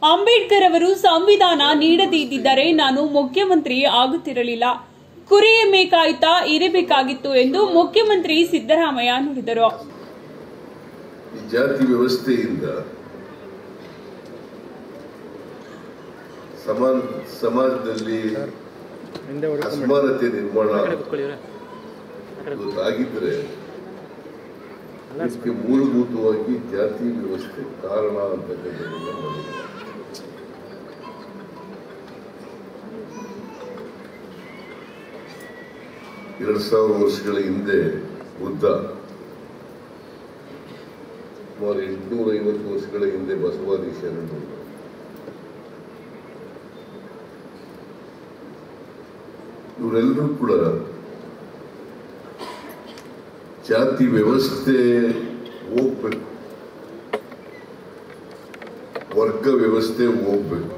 ಅಂಬೇಡ್ಕರ್ ಅವರು ಸಂವಿಧಾನ ನೀಡದಿದ್ದರೆ ನಾನು ಮುಖ್ಯಮಂತ್ರಿ ಆಗುತ್ತಿರಲಿಲ್ಲ ಕುರಿ ಎಮ್ಮೆ ಕಾಯ್ತಾ ಇರಬೇಕಾಗಿತ್ತು ಎಂದು ಮುಖ್ಯಮಂತ್ರಿ ಸಿದ್ದರಾಮಯ್ಯ ನುಡಿದರು ಈ ಜಾತಿ ವ್ಯವಸ್ಥೆಯಿಂದ ಸಮಾನ ಸಮಾಜದಲ್ಲಿ ಹಿಂದೆ ಹೊಡ್ಕೊಂಬೇಡಿ ಅಸಮಾನತೆ ನಿರ್ಮಾಣ ಆ ಕಡೆ ಕುತ್ಕೊಳ್ಳಿ ಇವ್ರೆ. ಆ ಕಡೆ ಆಗಿದ್ರೆ ಅಲ್ಲ ಇದಕ್ಕೆ ಮೂಲಭೂತವಾಗಿ ಜಾತಿ ವ್ಯವಸ್ಥೆ ಕಾರಣ ಅಂತಕ್ಕಂಥದ್ದನ್ನ ನೋಡಿ. ಎರಡು ಸಾವಿರ ವರ್ಷಗಳ ಹಿಂದೆ ಬುದ್ಧ ಸುಮಾರು ಎಂಟುನೂರ ಐವತ್ತು ವರ್ಷಗಳ ಹಿಂದೆ ಬಸವಾದಿ ಶರಣರು ಇವರೆಲ್ಲರೂ ಕೂಡ ಜಾತಿ ವ್ಯವಸ್ಥೆ ಹೋಗ್ಬೇಕು ವರ್ಗ ವ್ಯವಸ್ಥೆ ಹೋಗ್ಬೇಕು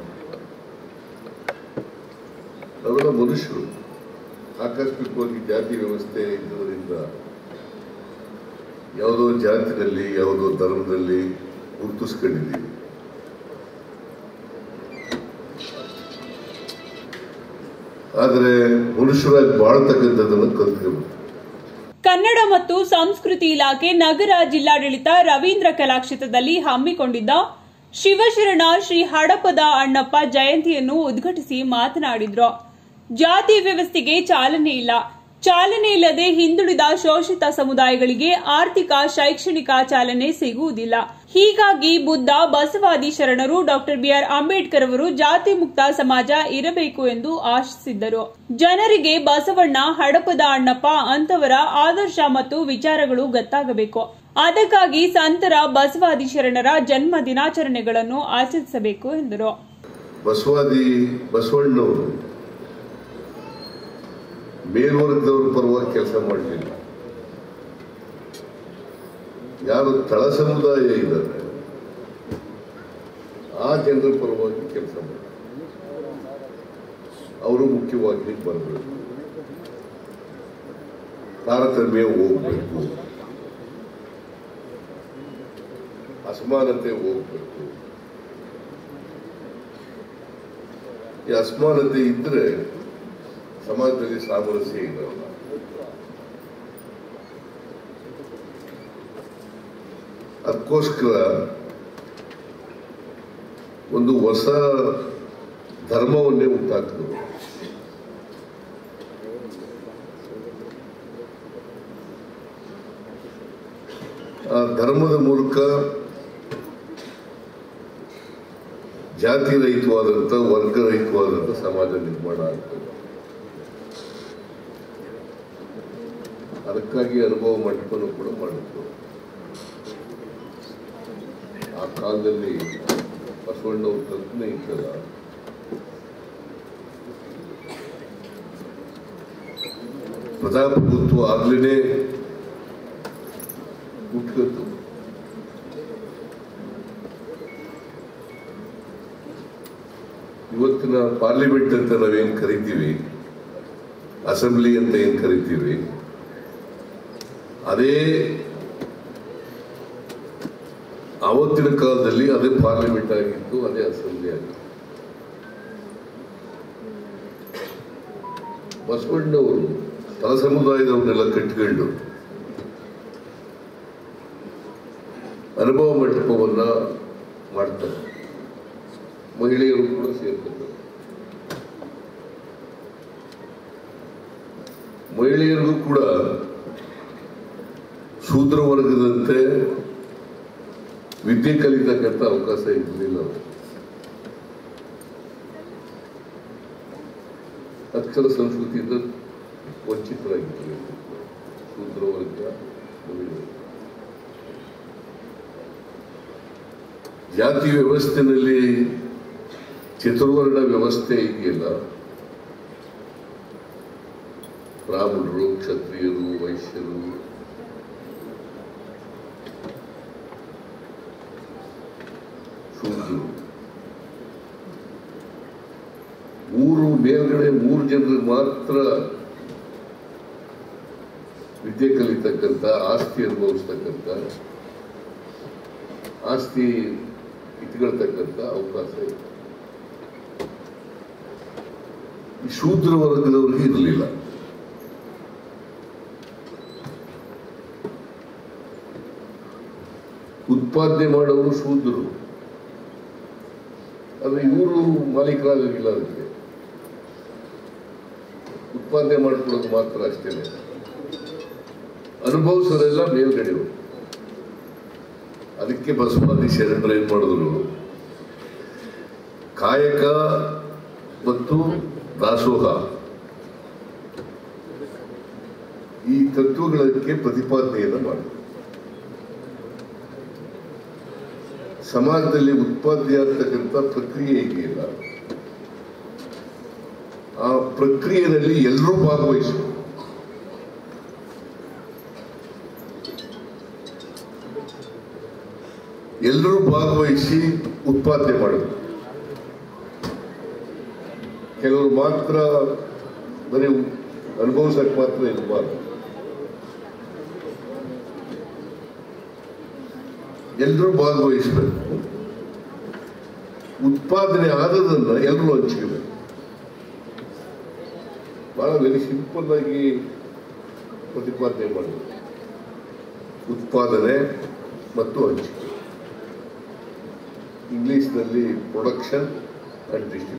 ನಾವೆಲ್ಲ ಮನುಷ್ಯರು ಆಕಸ್ಮಿಕವಾಗಿ ಜಾತಿ ವ್ಯವಸ್ಥೆ ಇದ್ದುದರಿಂದ ಯಾವುದೋ ಜಾತಿನಲ್ಲಿ ಯಾವುದೋ ಧರ್ಮದಲ್ಲಿ ಗುರುತಿಸ್ಕೊಂಡಿದ್ದೀವಿ ಆದರೆ ಮನುಷ್ಯರಾಗಿ ಬಾಳ್ತಕ್ಕಂಥದ್ದನ್ನು ಕಲ್ತ್ಕೋಬೇಕು ಕನ್ನಡ ಮತ್ತು ಸಂಸ್ಕೃತಿ ಇಲಾಖೆ ನಗರ ಜಿಲ್ಲಾಡಳಿತ ರವೀಂದ್ರ ಕಲಾಕ್ಷೇತ್ರದಲ್ಲಿ ಹಮ್ಮಿಕೊಂಡಿದ್ದ ಶಿವಶರಣ ಶ್ರೀ ಹಡಪದ ಅಣ್ಣಪ್ಪ ಜಯಂತಿಯನ್ನು ಉದ್ಘಾಟಿಸಿ ಮಾತನಾಡಿದ್ರು ಜಾತಿ ವ್ಯವಸ್ಥೆಗೆ ಚಾಲನೆ ಇಲ್ಲ ಚಾಲನೆ ಇಲ್ಲದೆ ಹಿಂದುಳಿದ ಶೋಷಿತ ಸಮುದಾಯಗಳಿಗೆ ಆರ್ಥಿಕ ಶೈಕ್ಷಣಿಕ ಚಾಲನೆ ಸಿಗುವುದಿಲ್ಲ ಹೀಗಾಗಿ ಬುದ್ಧ ಬಸವಾದಿ ಶರಣರು ಡಾಕ್ಟರ್ ಬಿಆರ್ ಅಂಬೇಡ್ಕರ್ ಅವರು ಜಾತಿ ಮುಕ್ತ ಸಮಾಜ ಇರಬೇಕು ಎಂದು ಆಶಿಸಿದ್ದರು ಜನರಿಗೆ ಬಸವಣ್ಣ ಹಡಪದ ಅಣ್ಣಪ್ಪ ಅಂತವರ ಆದರ್ಶ ಮತ್ತು ವಿಚಾರಗಳು ಗೊತ್ತಾಗಬೇಕು ಅದಕ್ಕಾಗಿ ಸಂತರ ಬಸವಾದಿ ಶರಣರ ಜನ್ಮ ದಿನಾಚರಣೆಗಳನ್ನು ಆಚರಿಸಬೇಕು ಎಂದರು ಬಸವಾದಿ ಬಸವಣ್ಣವರು ಮೇಲ್ವರ್ಗದವ್ರ ಪರವಾಗಿ ಕೆಲಸ ಮಾಡಲಿಲ್ಲ ಯಾರು ತಳ ಸಮುದಾಯ ಇದ್ದಾರೆ ಆ ಜನರ ಪರವಾಗಿ ಕೆಲಸ ಮಾಡಿ ಅವರು ಮುಖ್ಯವಾಗಿ ಬರಬೇಕು ತಾರತಮ್ಯ ಹೋಗ್ಬೇಕು ಅಸಮಾನತೆ ಹೋಗ್ಬೇಕು ಈ ಅಸಮಾನತೆ ಇದ್ರೆ ಸಮಾಜದಲ್ಲಿ ಸಾಮರಸ್ಯ ಇರಲ್ಲ ಅದಕ್ಕೋಸ್ಕರ ಒಂದು ಹೊಸ ಧರ್ಮವನ್ನೇ ಹುಟ್ಟಾಕಿದ್ರು ಆ ಧರ್ಮದ ಮೂಲಕ ಜಾತಿ ರಹಿತವಾದಂಥ ವರ್ಗ ರಹಿತವಾದಂಥ ಸಮಾಜ ನಿರ್ಮಾಣ ಆಗ್ತದೆ ಅದಕ್ಕಾಗಿ ಅನುಭವ ಮಂಟಪನೂ ಕೂಡ ಮಾಡಿದ್ರು ಆ ಕಾಲದಲ್ಲಿ ಬಸವಣ್ಣವ್ರ ಕಲ್ಪನೆ ಇತ್ತಲ್ಲ ಪ್ರಜಾಪ್ರಭುತ್ವ ಆಗ್ಲೇ ಹುಟ್ಕತ್ತು ಇವತ್ತಿನ ಪಾರ್ಲಿಮೆಂಟ್ ಅಂತ ನಾವೇನ್ ಕರಿತೀವಿ ಅಸೆಂಬ್ಲಿ ಅಂತ ಏನ್ ಕರಿತೀವಿ ಅದೇ ಆವತ್ತಿನ ಕಾಲದಲ್ಲಿ ಅದೇ ಪಾರ್ಲಿಮೆಂಟ್ ಆಗಿತ್ತು ಅದೇ ಅಸೆಂಬ್ಲಿ ಆಗಿತ್ತು ಬಸವಣ್ಣವರು ತಳ ಸಮುದಾಯದವನ್ನೆಲ್ಲ ಕಟ್ಟಿಕೊಂಡು ಅನುಭವ ಮಂಟಪವನ್ನ ಮಾಡ್ತಾರೆ ಮಹಿಳೆಯರು ಕೂಡ ಸೇರ್ತಾರೆ ಮಹಿಳೆಯರಿಗೂ ಕೂಡ ಶೂದ್ರ ವರ್ಗದಂತೆ ವಿದ್ಯೆ ಕಲಿತಕ್ಕಂಥ ಅವಕಾಶ ಇರಲಿಲ್ಲ ಅವರು ಅಕ್ಷರ ಸಂಸ್ಕೃತಿಯಿಂದ ವಂಚಿತರಾಗಿದ್ದರು ಶೂದ್ರ ವರ್ಗ ಮಹಿಳೆಯರು ಜಾತಿ ವ್ಯವಸ್ಥೆನಲ್ಲಿ ಚತುರ್ವರ್ಣ ವ್ಯವಸ್ಥೆ ಇದೆಯಲ್ಲ ಬ್ರಾಹ್ಮಣರು ಕ್ಷತ್ರಿಯರು ವೈಶ್ಯರು ಶೂದ್ರರು ಮೂರು ಮೇಲ್ಗಡೆ ಮೂರು ಜನರಿಗೆ ಮಾತ್ರ ವಿದ್ಯೆ ಕಲಿತಕ್ಕಂಥ ಆಸ್ತಿ ಅನುಭವಿಸ್ತಕ್ಕಂಥ ಆಸ್ತಿ ಇಟ್ಕೊಳ್ತಕ್ಕಂಥ ಅವಕಾಶ ಇದೆ ಈ ಶೂದ್ರ ವರ್ಗದವರಿಗೆ ಇರಲಿಲ್ಲ ಉತ್ಪಾದನೆ ಮಾಡೋರು ಶೂದ್ರರು ಆದ್ರೆ ಇವರು ಮಾಲೀಕರಾಗಿಲ್ಲ ಅದಕ್ಕೆ ಉತ್ಪಾದನೆ ಮಾಡ್ಕೊಳ್ಳೋದು ಮಾತ್ರ ಅಷ್ಟೇನೆ ಅನುಭವಿಸೋರೆಲ್ಲ ಮೇಲ್ಗಡೆಯವರು ಅದಕ್ಕೆ ಬಸವಾದಿ ಶರಣರು ಏನ್ ಮಾಡಿದ್ರು ಕಾಯಕ ಮತ್ತು ದಾಸೋಹ ಈ ತತ್ವಗಳಕ್ಕೆ ಪ್ರತಿಪಾದನೆಯನ್ನು ಮಾಡಿದ್ರು ಸಮಾಜದಲ್ಲಿ ಉತ್ಪಾದನೆ ಆಗ್ತಕ್ಕಂಥ ಪ್ರಕ್ರಿಯೆ ಇದೆಯಲ್ಲ ಆ ಪ್ರಕ್ರಿಯೆಯಲ್ಲಿ ಎಲ್ಲರೂ ಭಾಗವಹಿಸಬೇಕು ಎಲ್ಲರೂ ಭಾಗವಹಿಸಿ ಉತ್ಪಾದನೆ ಮಾಡಬೇಕು ಕೆಲವರು ಮಾತ್ರ ಬರೀ ಅನುಭವಿಸಕ್ಕೆ ಮಾತ್ರ ಇರಬಾರ್ದು ಎಲ್ಲರೂ ಭಾಗವಹಿಸಬೇಕು ಉತ್ಪಾದನೆ ಆದದನ್ನ ಎಲ್ಲರೂ ಹಂಚ್ಕೋಬೇಕು ಬಹಳ ವೆರಿ ಸಿಂಪಲ್ ಆಗಿ ಪ್ರತಿಪಾದನೆ ಮಾಡಬೇಕು ಉತ್ಪಾದನೆ ಮತ್ತು ಹಂಚಿಕೆ ಇಂಗ್ಲಿಷ್ನಲ್ಲಿ ಪ್ರೊಡಕ್ಷನ್ ಅಂಡ್ ಡಿಸ್ಟ್ರಿಬ್ಯೂಷನ್